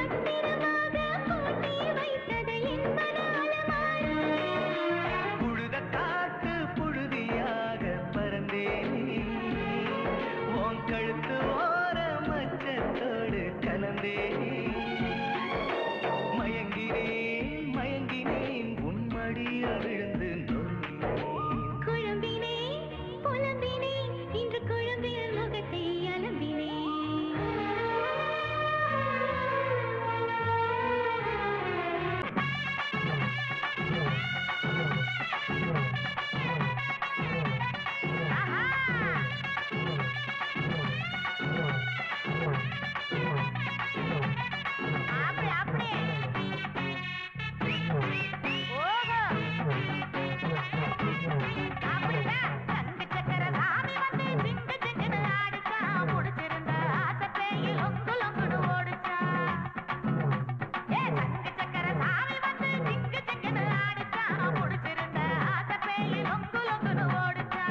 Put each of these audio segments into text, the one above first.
பத்திரமாக பூட்டி வைத்தது என் மன அலமாரி புழுத காட்டு புழுதியாக பறந்தேனே உன் கழுத்து ஓர மச்சத்தோடு கலந்தேனே மயங்கினேன் மயங்கினேன் உன் மடியில் விழுந்து நொறுங்கினேன் குழம்பினேன் புலம்பினேன் இன்று குழம்பில் முகத்தை அலம்பினேன் அப்படி அப்படி ஓஹோ அப்படிதான் தங்க சக்கர சாமி வந்து சிங்கு சிங்குன்னு ஆடிச்சா முடிச்சிருந்த ஆசை பேய் லொங்கு லொங்குன்னு ஓடிச்சா ஏ தங்க சக்கர சாமி வந்து சிங்கு சிங்குன்னு ஆடிச்சா முடிச்சிருந்த ஆசை பேய் லொங்கு லொங்குன்னு ஓடிச்சா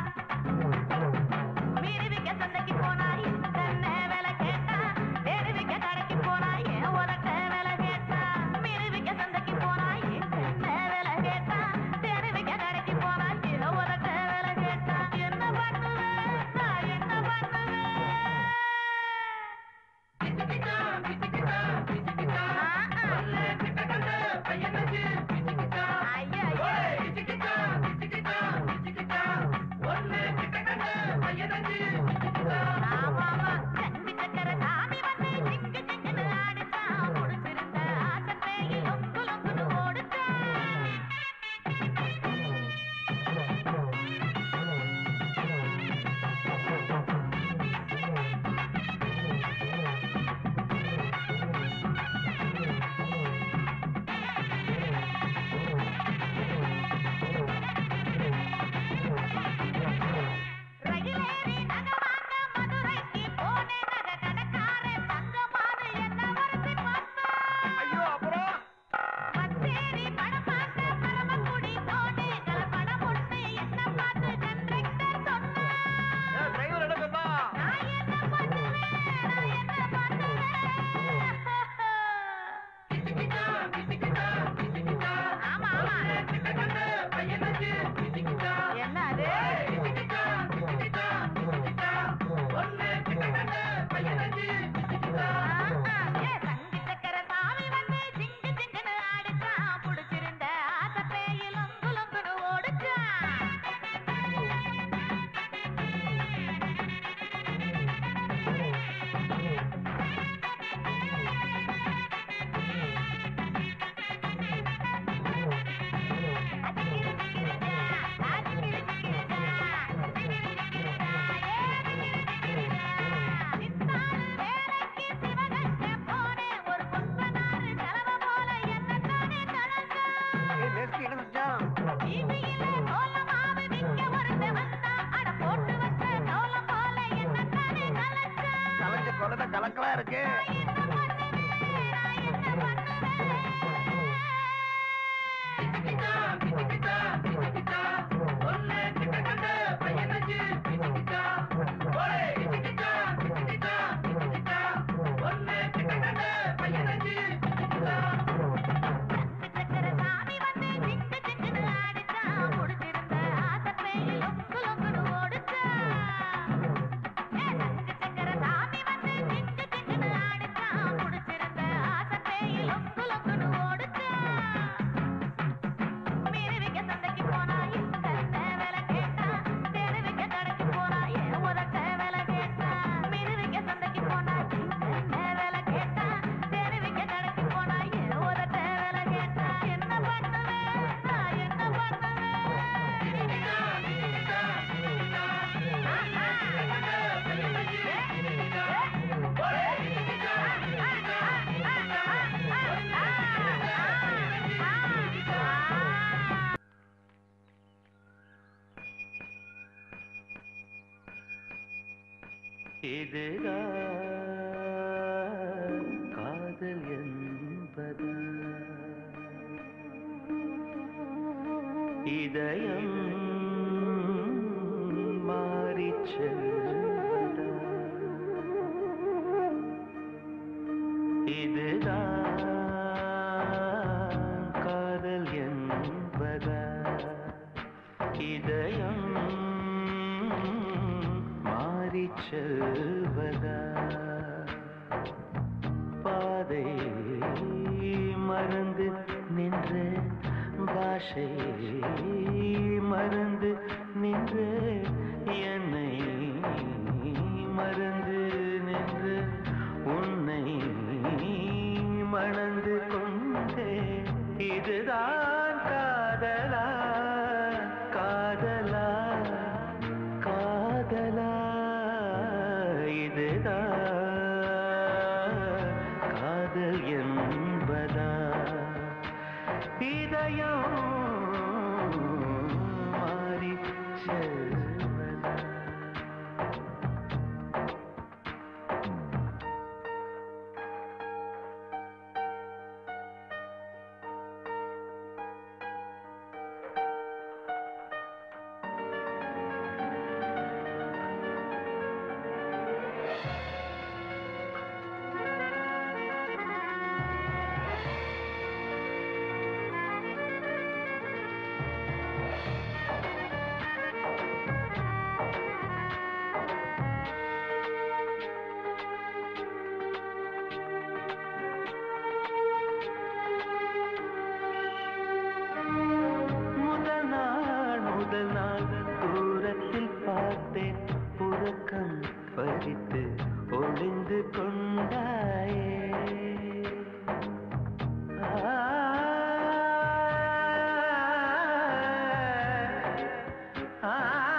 மீறிவிக்க சந்தைக்கு போனா என்ன வேலை கேட்டா தேடிவிக்க கடைக்கு போனா ஏன் உனக்க வேலை கேட்டா மீறிவிக்க சந்தைக்கு போனா என்ன வேலை கேட்டா தேடிவிக்க கடைக்கு போனா ஏன் உனக்க வேலை கேட்டா என்ன பண்ணுவேன் நான் என்ன பண்ணுவேன் ஆமாமா கண்டி சக்கர சாமி வந்து சிங்கு சிங்குன்னு ஆடிச்சா முடிச்சிருந்த ஆசை பேய் லொங்கு லொங்குன்னு ஓடுச்சா ரயிலேறி நகை வாங்க மதுரைக்கு போனேன் நகை கடைக்காரன் தங்கமானு என்ன வரசி பார்த்தா ஐயோ அப்புறம் மச்சேரி படம் பார்க்க பரமக்குடி போனேன் கலப்படம் ஒண்ணு என்ன பார்த்து கண்டக்டர் சொன்னா டிரைவர் என்ன சொன்னா நான் என்ன பண்ணுவேன் நான் என்ன பண்ணுவேன் ஆமா ஆமா என்ன அது ஏ தங்கி சக்கர சாமி வந்து சிங்கு சிங்குன்னு ஆடிச்சா புடிச்சிருந்த ஆசை பேய் லொங்கு லொங்குன்னு ஓடுச்சா என்ன செஞ்சான் கலஞ்ச கொலத கலக்கலா இருக்கு சக்கர சாமி வந்து சிங்கு சிங்குன்னு ஆடிச்சா முடிச்சிருந்த ஆசை பேய் லொங்கு லொங்குன்னு ஓடுச்சா ஏ தங்க சக்கர சாமி வந்து சிங்கு சிங்குன்னு ஆடிச்சா முடிச்சிருந்த ஆசை பேய் லொங்கு லொங்குன்னு ஓடுச்சா மீறிவிக்க சந்தைக்கு போனா என்ன வேலை கேட்டா தேடிவிக்க கடைக்கு போனா ஏன் உதட்ட வேலை கேட்டா மீறிவிக்க சந்தைக்கு போனா என்ன வேலை கேட்டா தேடிவிக்க கடைக்கு போனா ஏன் உதட்ட வேலை கேட்டா என்ன பண்ணுவேன் நான் என்ன பண்ணுவேன் இதுதான் காதல் என்பதா இதயம் மாறிச் செல்வதா இதுதான் மறந்து நின்று பாஷை மறந்து நின்று என்னை மறந்து நின்று உன்னை மணந்து கொண்டே இதுதான் காதலா காதலா காதலா இதுதான் காதல் என்பதா இதயம் மாறி செல்வதா முதல் நாள் முதல் நாள் தூரத்தில் பார்த்தேன் புறக்கம் பறித்து ஒளிந்து கொண்டாயே ஆ, ஆ,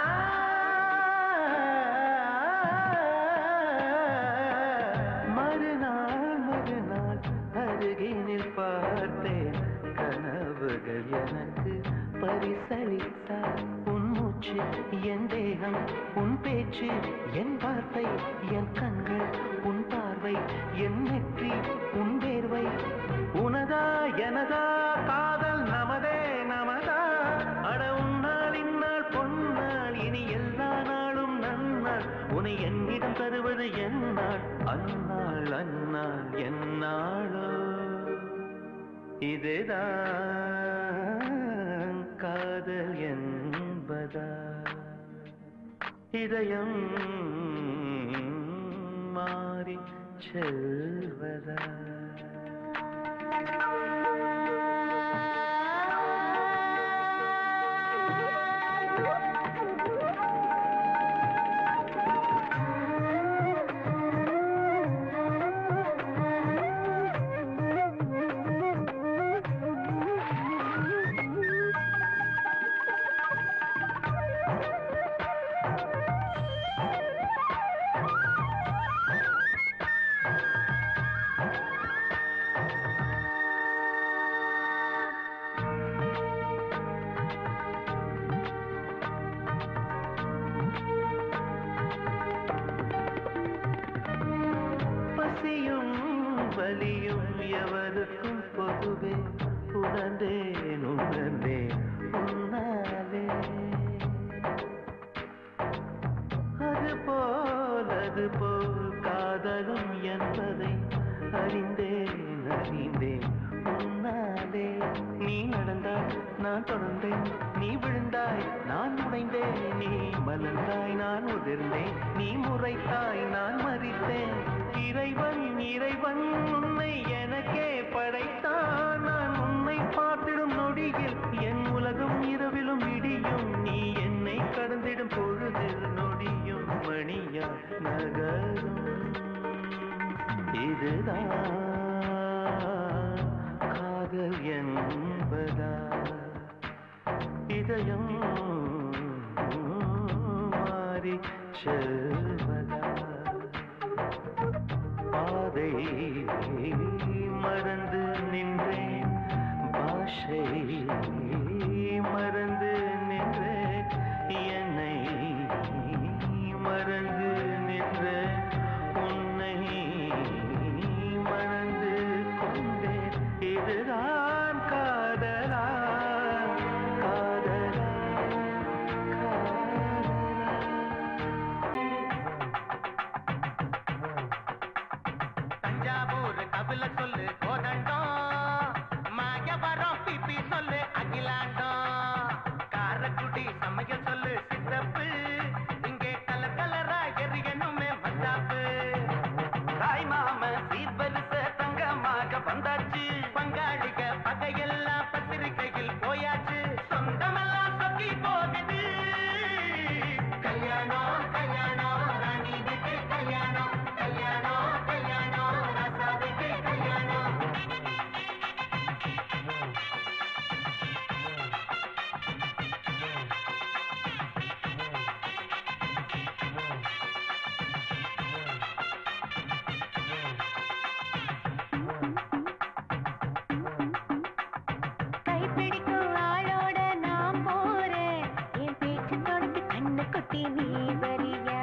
மறுநாள் மறுநாள் அருகினில் பார்த்தேன் கனவுகள் எனக்கு பரிசளித்தார் உன் மூச்சு என் தேகம் உன் பேச்சு என் வார்த்தை என் கண்கள் உன் பார்வை என் நெற்றி உன் வேர்வை உனதா எனதா காதல் நமதே நமதா அட உன்னால் இந்நாள் பொன்னாள் இனி எல்லா நாளும் நன்னாள் உன்னை என்னிடம் தருவது என்னாள் அந்நாள் அந்நாள் என்னாளோ இதுதான் காதல் என்பதா இதயம் மாறி செல்வதா பசியும் வலியும் எவருக்கும் பொதுவே உணர்ந்தேன் உணர்ந்தேன் உன்னாலே அது போல் அது போல் காதலும் என்பதை அறிந்தேன் அறிந்தேன் உன்னாலே நீ நடந்தாய் நான் தொடர்ந்தேன் நீ விழுந்தாய் நான் உடைந்தேன் நீ மலர்ந்தாய் நான் உதிர்ந்தேன் நீ முறைத்தாய் நான் மறித்தேன் இறைவன் இறைவன் உன்னை எனக்கே படைத்தான் நான் உன்னை பார்த்திடும் நொடியில் என் உலகம் இரவிலும் விடியும் நீ என்னை கடந்திடும் பொழுதில் நொடியும் மணியா நகரும் இதுதான் காதல் என்பதா இதயம் மாறி செல்வதா பாதை மறந்து நின்றேன் பாஷை மறந்து நின்றேன் என்னை மறந்து நின்றேன் உன்னை மறந்து கொண்டேன் இதுதான் காதலா காதலா தஞ்சாவூர் கபில சொல்லு கோதண்டம் மாயவரம் பிபி சொல்லு அகில வந்தாச்சு பங்காளிக பகையெல்லாம் பத்திரிகையில் போயாச்சு சொந்தமெல்லாம் சொக்கி போகுது கல்யாணம் கல்யாணம் ராணி வீட்டு கல்யாணம் கல்யாணம் கல்யாணம் ராசா வீட்டு கல்யாணம் கைப்பிடிக்கும் ஆளோட நான் போறேன் என் பேச்சு தொடர்ந்து கண்ணு குட்டி நீ வரியா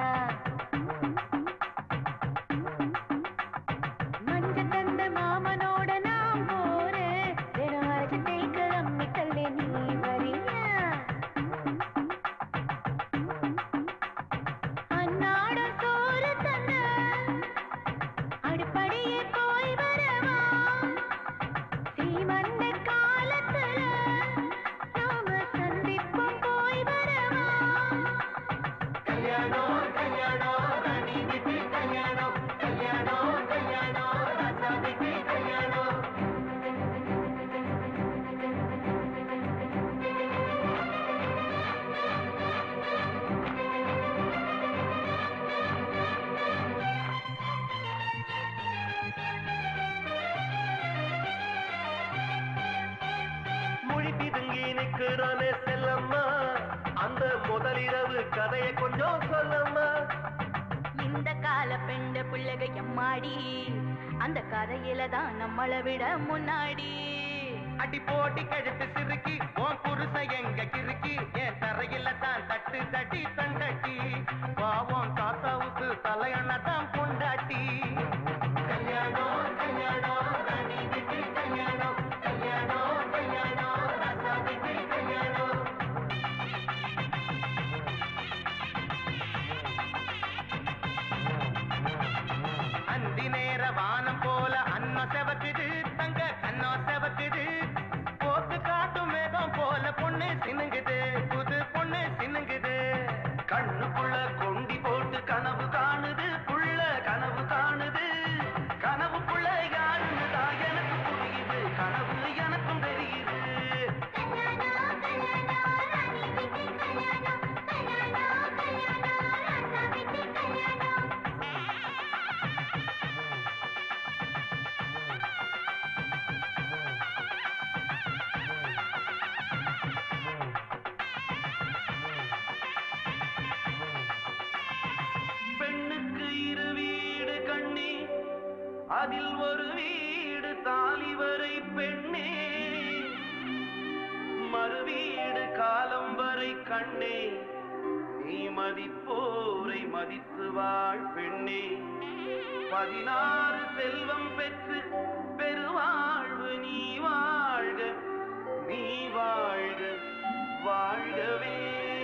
மஞ்ச தந்த மாமனோட நான் போறேன் வெறும் அரைச்சு தேய்க்க அம்மி கல்லே நீ வரியா அன்னாட சோறு தந்த அடுப்படியே போய் வரவா சீமந்த காலத்துல நாம சந்திப்போம் போய் வரவா கல்யாணம் கல்யாணம் ராணி வீட்டு கல்யாணம் கல்யாணம் கல்யாணம் ராசா வீட்டு கல்யாணம் மொழி பிதுங்கி நிற்கிறானே செல்லம்மா அந்த முதலிரவு கதையை கொஞ்சம் சொல்லம்மா இந்த கால பெண்ட பிள்ளைக எம்மாடி அந்த கதையில தான் நம்மளை விட முன்னாடி அடி போட்டி கழுத்து சிறுக்கி உன் புருஷ எங்க கிறுக்கி என் தரையில தான் தட்டு தட்டி தண்டட்டி பாவம் தாத்தாவுக்கு தலையண தான் கொண்டாட்டி கல்யாணம் கல்யாணம் ராணி வீட்டு கல்யாணம் கல்யாணம் கல்யாணம் ராசா வீட்டு கல்யாணம் அந்தி நேர வானம் போல அன்னம் செவக்குது தங்க கண்ணம் செவக்குது போக்கு காட்டும் மேகம் போல பொண்ணு சினுங்குது புது பொண்ணு சினுங்குது கண்ணுக்குள்ள கொண்டி போட்டு கனவு காணுது புள்ள கனவு காணுது கனவுக்குள்ள யாருன்னு தான் எனக்கு புரியுது கனவு எனக்கும் தெரியுது கல்யாணம் கல்யாணம் ராணி வீட்டு கல்யாணம் கல்யாணம் கல்யாணம் ராசா வீட்டு கல்யாணம் பெண்ணுக்கு இரு வீடு கண்ணி அதில் ஒரு வீடு தாலி வரை பெண்ணே மறு வீடு காலம் வரை கண்ணே நீ மதிப்போரை மதித்து வாழ் பெண்ணே பதினாறு செல்வம் பெற்று பெருவாழ்வு நீ வாழ்க நீ வாழ்க வாழ்கவே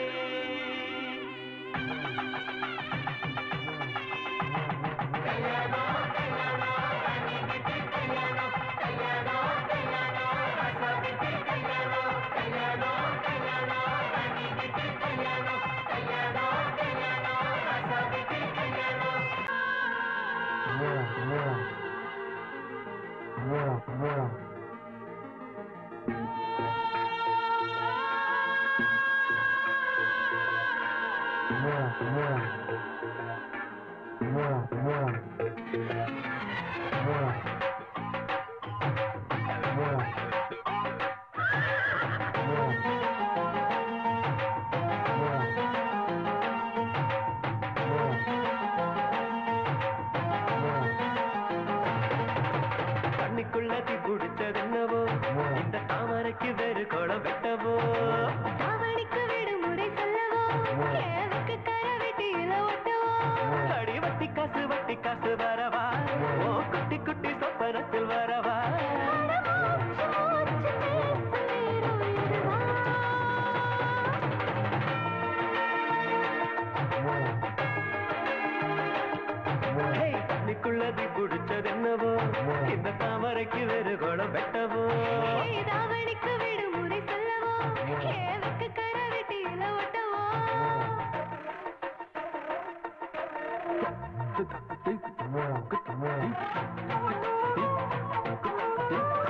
கண்ணுக்குள்ளதி குடிச்சதென்னவோ இந்த தாமரைக்கு வேறு குளம் வெட்டவோ அவனுக்கு விடுமுறை சொல்லவோ ஏவுக்கு கரை வெட்டி இல ஒட்டவோ அடி வட்டி காசு வட்டி காசு வரவா ஓ குட்டி குட்டி சொப்பனத்தில் வரவா மூச்சு மூச்சு பேச நேரம் இதுவா ஹே, கண்ணுக்குள்ளதி குடிச்சதென்னவோ இந்த தாமரைக்கு வேறு குளம் வெட்டவோ அவனுக்கு விடுமுறை சொல்லவோ ஏவுக்கு கரை வெட்டி இல ஒட்டவோ Hey,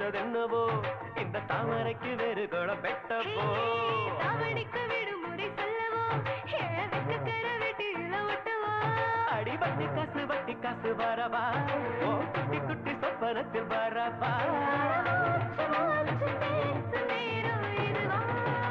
பூச்சதென்னவோ இந்த தாமரைக்கு வேறு குளம் பெட்டப்போ தாவணிக்கு விடுமுறை சொல்லவோ வெக்கக்கர வெட்டியில ஒட்டவோ அடி வட்டி காசு வட்டி காசு வரவா ஓ குட்டி குட்டி சொப்பனத்தில் வரவா மூச்சு மூச்சு பேசும் நேரம் இதுவா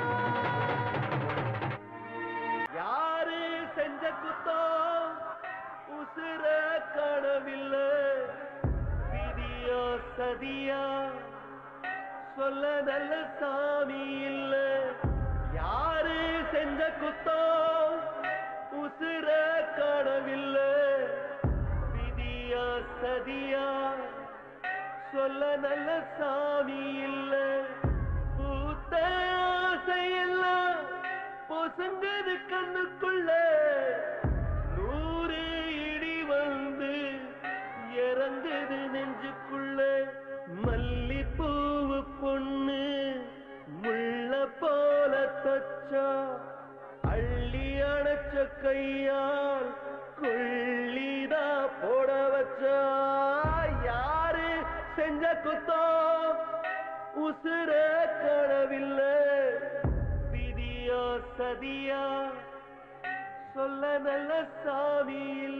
யாரு செஞ்ச குத்தோ உசுர காணவில்லை விதியோ சதியா சொல்ல நல்ல சாமி இல்ல யாரு செஞ்ச குத்தோ உசுர காணவில்லை விதியா சதியா சொல்ல நல்ல சாமி இல்ல பூத்த ஆசையெல்லாம் பொசுங்குது கண்ணுக்குள்ள நூறு இடி வந்து இறங்குது நெஞ்சுக்குள்ள மல்லிப்பூவு பொண்ணு முள்ள போல தச்சா அள்ளி அணைச்ச கையால் கொள்ளிதா போட வச்சா யாரு செஞ்ச குத்தோ உசுர கடவில்லை விதியா சதியா சொல்ல நல்ல சாமி இல்ல